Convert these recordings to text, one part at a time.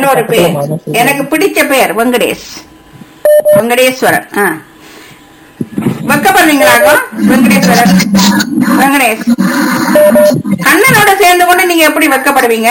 ஒரு பேர் எனக்கு பிடிச்ச பேர் வெங்கடேஷ் வெங்கடேஸ்வரன் ஆ வெக்கப்படுறீங்களாக்கோ வெங்கடேஸ்வரன் வெங்கடேஷ் கண்ணனோட சேர்ந்து கொண்டு நீங்க எப்படி வெக்கப்படுவீங்க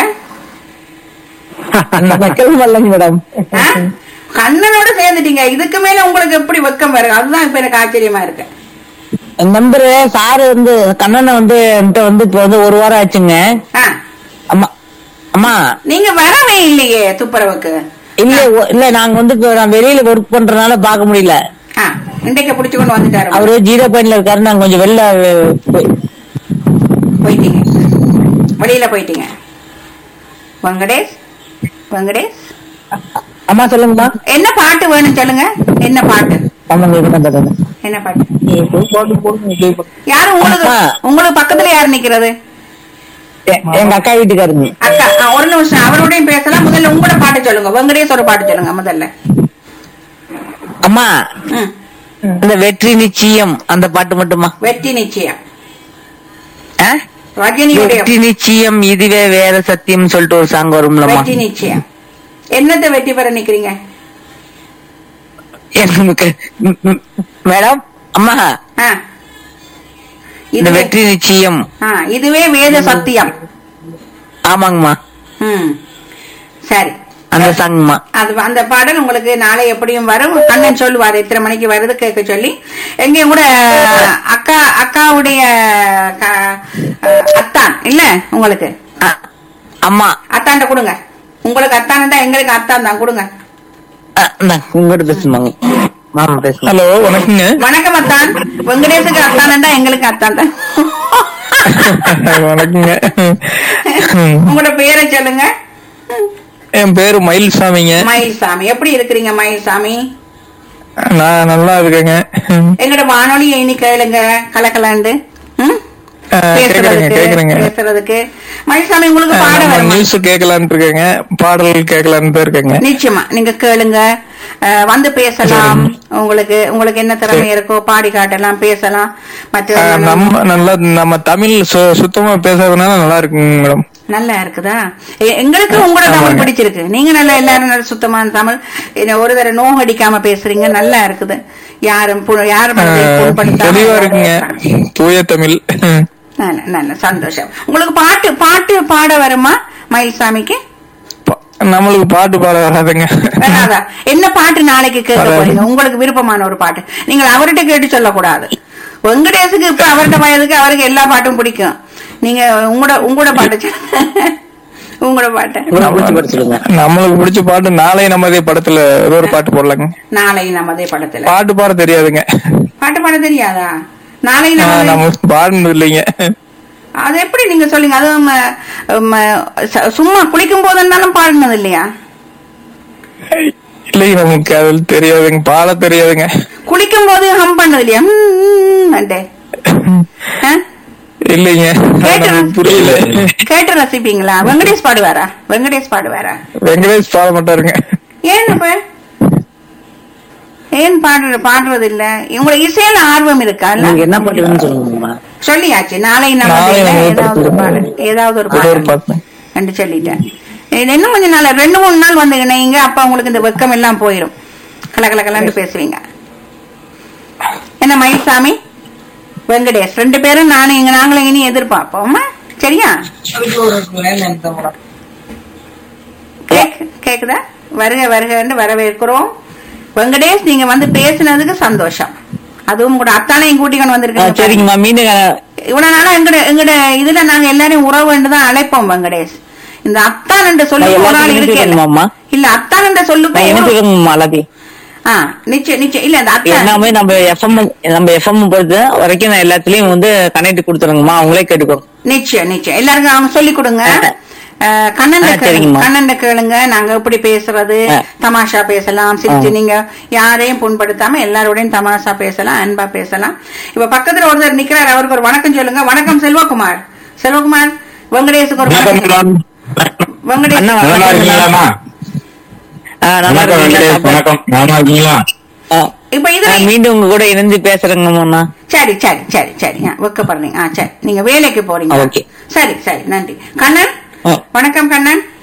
வைக்கவும் வரலங்க மேடம் ஆ? கண்ணனோட சேர்ந்துட்டீங்க இதுக்கு மேல உங்களுக்கு எப்படி வெக்கம் வருது அதுதான் இப்ப எனக்கு ஆச்சரியமா இருக்கு நம்பரு சாரு வந்து கண்ணனை வந்து என்கிட்ட வந்து இப்ப வந்து ஒரு வாரம் ஆச்சுங்க ஆ, அம்மா அம்மா நீங்க வரவே இல்லையே துப்புரவுக்கு இல்ல ஒ- இல்ல நாங்க வந்து இப்ப நான் வெளியில ஒர்க் பண்றதுனால பாக்க முடியல ஆ, இன்றைக்கு புடிச்சு கொண்டு வந்துட்டாரு அவரு ஜீரோ பாயிண்ட்ல இருக்காரு நாங்க கொஞ்சம் வெளில அஹ், போய்- போயிட்டீங்க வெளியில போயிட்டீங்க வெங்கடேஷ் வெங்கடேஷ் அம்மா சொல்லுங்கம்மா என்ன பாட்டு வேணும் சொல்லுங்க என்ன பாட்டு ஆமாங்க இது பண்றது என்ன பாட்டு போட்டு போட்டு யாரு உங்களுக்கு அக்கா. உங்களுக்கு பக்கத்துல யாரு நிக்கிறது எ- எங்க அக்கா வீட்டுக்காரங்க அக்கா ஆ, ஒரு நிமிஷம் அவரோடையும் பேசலாம் முதல்ல உங்களோட பாட்டு சொல்லுங்க வெங்கடேஷ் ஒரு பாட்டு சொல்லுங்க முதல்ல அம்மா ம். இந்த வெற்றி நிச்சயம் அந்த பாட்டு மட்டுமா வெற்றி நிச்சயம் ஆ? ரஜினியுடைய வெற்றி நிச்சயம் இதுவே வேற சத்தியம் சொல்லிட்டு ஒரு சாங் வரும்லம்மா வெற்றி நிச்சயம் என்னத்தை வெற்றி பெற நிக்கிறீங்க எனக்கு ம், ம், மேடம் அம்மா ஆ. இந்த இதுவே- வெற்றி நிச்சயம் ஆ, இதுவே வேத சத்தியம் ஆமாங்கம்மா ம் சரி அந்த சாங்மா அது அந்த பாடல் உங்களுக்கு நாளை எப்படியும் வரும் கண்ணன் சொல்லுவார் எத்தனை மணிக்கு வருது கேட்க சொல்லி எங்கேயும் கூட அக்கா அக்காவுடைய க- அத்தான் இல்ல உங்களுக்கு அம்மா அத்தான்ட்ட கொடுங்க உங்களுக்கு அத்தான்டா எங்களுக்கு அத்தான் தான் கொடுங்க உங்ககிட்ட பேசுமாங்க மாமா பேசுங்க ஹலோ வணக்கங்க வணக்கம் அத்தான் வெங்கடேஷுக்கு அத்தானண்டா எங்களுக்கு அத்தான் தான் வணக்கங்க உங்களோட பேரை சொல்லுங்க என் பேரு மயில்சாமிங்க மயில்சாமி எப்படி இருக்கிறீங்க மயில்சாமி நான் நல்லா இருக்கேங்க எங்கட வானொலியை இனி கேளுங்க கலக்கலாண்டு ம்? ஆ, கேக்குறேங்க, பேசுறதுக்கு கேக்குறேங்க. பேசுறதுக்கு மயில்சாமி உங்களுக்கு பாட வருமா நியூஸ் கேட்கலான்னு இருக்கேங்க பாடல் கேட்கலான்னு தான் இருக்கேங்க நிச்சயமா நீங்க கேளுங்க அஹ், வந்து பேசலாம் உங்களுக்கு உங்களுக்கு என்ன திறமை இருக்கோ பாடி காட்டலாம் பேசலாம் மற்ற ஆ, நம்ம நல்லா நம்ம தமிழ் சு- சுத்தமா பேசுறதுனால நல்லா இருக்குங்க மேடம் நல்லா இருக்குதா எ- எங்களுக்கு உங்களோட தமிழ் ஆமாங்க. பிடிச்சிருக்கு நீங்க நல்லா எல்லாரும் நல்ல சுத்தமான தமிழ் என்ன ஒரு தடவை நோக அடிக்காம பேசுறீங்க நல்லா இருக்குது யாரும் பு- யாரும் ஆ, மனதை புண்படுத்தாம தெளிவா இருக்குங்க தூய தமிழ் நல்ல நல்ல சந்தோஷம் உங்களுக்கு பாட்டு பாட்டு பாட வருமா மயில்சாமிக்கு பா- நம்மளுக்கு பாட்டு பாட வராதுங்க வராதா என்ன பாட்டு நாளைக்கு கேட்க வராது. போறீங்க உங்களுக்கு விருப்பமான ஒரு பாட்டு நீங்கள் அவர்கிட்ட கேட்டு சொல்லக்கூடாது வெங்கடேஷுக்கு இப்ப அவர்கிட்ட வயதுக்கு அவருக்கு எல்லா பாட்டும் பிடிக்கும் நீங்க உங்களோட உங்களோட பாட்டு சொல்லுங்க. உங்களோட பாட்டு நம்ம- நம்மளுக்கு பிடிச்ச பாட்டு நாளை நமதே படத்துல ஏதோ ஒரு பாட்டு போடலாங்க நாளை நமதே படத்துல பாட்டு பாட தெரியாதுங்க பாட்டு பாட தெரியாதா நாளை ஆ, நமதே நம்ம பாடுனது இல்லைங்க அது எப்படி நீங்க சொல்லுங்க அதுவும் ம, ம, ச- சும்மா குளிக்கும் போதுன்னாலும் பாடினது இல்லையா இல்லைங்க நமக்கு அது தெரியாதுங்க பாட தெரியாதுங்க குளிக்கும் போது ஹம் பண்ணது இல்லையா ஹம், அண்டே. ஆ? இல்லைங்க கேட்டு நமக்கு புரியல கேட்டு ரசிப்பீங்களா வெங்கடேஷ் பாடுவாரா வெங்கடேஷ் பாடுவாரா வெங்கடேஷ் பாட மாட்டாருங்க ஏன் இப்ப ஏன் பாடுற பாடுறது இல்ல உங்களுக்கு இசையில ஆர்வம் இருக்கா இல்ல? நீங்க என்ன பண்ணுவீங்கன்னு சொல்லுங்கம்மா சொல்லியாச்சு நாளை நம்ம நாளை நமதே ஏதாவது ஒரு படத்துல பாடல் ஏதாவது ஒரு ஏதோ ஒரு பாடல் பாட்டு என்று சொல்லிட்டேன் இது இன்னும் கொஞ்ச நாள் ரெண்டு மூணு நாள் வந்து இணைங்க அப்ப உங்களுக்கு இந்த வெக்கம் எல்லாம் போயிடும் கல கல கலன்னு பேசுவீங்க என்ன மயில்சாமி வெங்கடேஷ் ரெண்டு பேரும் நானும் இங்க நாங்களும் இனி எதிர்பார்ப்போம் சரியா கேக்- கேக்குதா வருக வருகன்னு வரவேற்கிறோம் வெங்கடேஷ் நீங்க வந்து பேசுனதுக்கு சந்தோஷம் அதுவும் கூட அத்தானையும் கூட்டிக்கொண்டு ஆ, வந்திருக்கீங்க சரிங்கம்மா மீண்டும் இவ்வளவு நாளா எங்கட எங்கட இதுல நாங்க எல்லாரையும் உறவு தான் அழைப்போம் வெங்கடேஷ் இந்த அத்தான் என்ற சொல்லுக்கு நான் ஒரு ஆள் எல்லாத்தையும் இருக்கே இணைச்சுக்கணுமாம்மா? இல்ல அத்தான் என்ற சொல்லுக்கு நான் ஒரு- இணைச்சுக்கோங்கம்மா எல்லாத்தையும் ஆ, நிச்சயம் நிச்சயம் இல்ல அந்த அத்தான் எல்லாமே நம்ம எஃப்எம் நம்ம எஃப்எம் பொறுத்த வரைக்கும் நான் எல்லாத்துலயும் வந்து கனெக்ட் கொடுத்துருங்கம்மா அவங்களே கேட்டுக்கோ நிச்சயம் நிச்சயம் எல்லாருக்கும் அவங்க சொல்லி கொடுங்க அஹ், கண்ணன்ட ஆ, கேளுங்க சரிங்கம்மா. கண்ணன்ட கேளுங்க நாங்க எப்படி பேசுறது ஆ. தமாஷா பேசலாம் சிரிச்சு ஆ. நீங்க யாரையும் புண்படுத்தாம எல்லாரோடையும் தமாஷா பேசலாம் அன்பா பேசலாம் இப்ப பக்கத்துல ஒருத்தர் நிக்கிறார் அவருக்கு ஒரு வணக்கம் சொல்லுங்க வணக்கம் செல்வகுமார் செல்வகுமார் வெங்கடேஷுக்கு ஒரு வணக்கம் வெங்கடேஷ் அண்ணா, நல்லா இருக்கீங்களாம்மா ஆ, நல்லா வணக்கம் இருக்கீங்களா? வெங்கடேஷ் வணக்கம் நல்லா இருக்கீங்களா ஆ. இப்ப ஆ, இதுல மீண்டும் உங்க கூட இணைந்து பேசுறேங்கம்மா சரி சரி சரி சரி ஆ, வெக்கப்படுறீங்க ஆ சரி நீங்க வேலைக்கு போறீங்க ஆ, ஓகே. சரி சரி நன்றி கண்ணன் ஆ. வணக்கம் கண்ணன்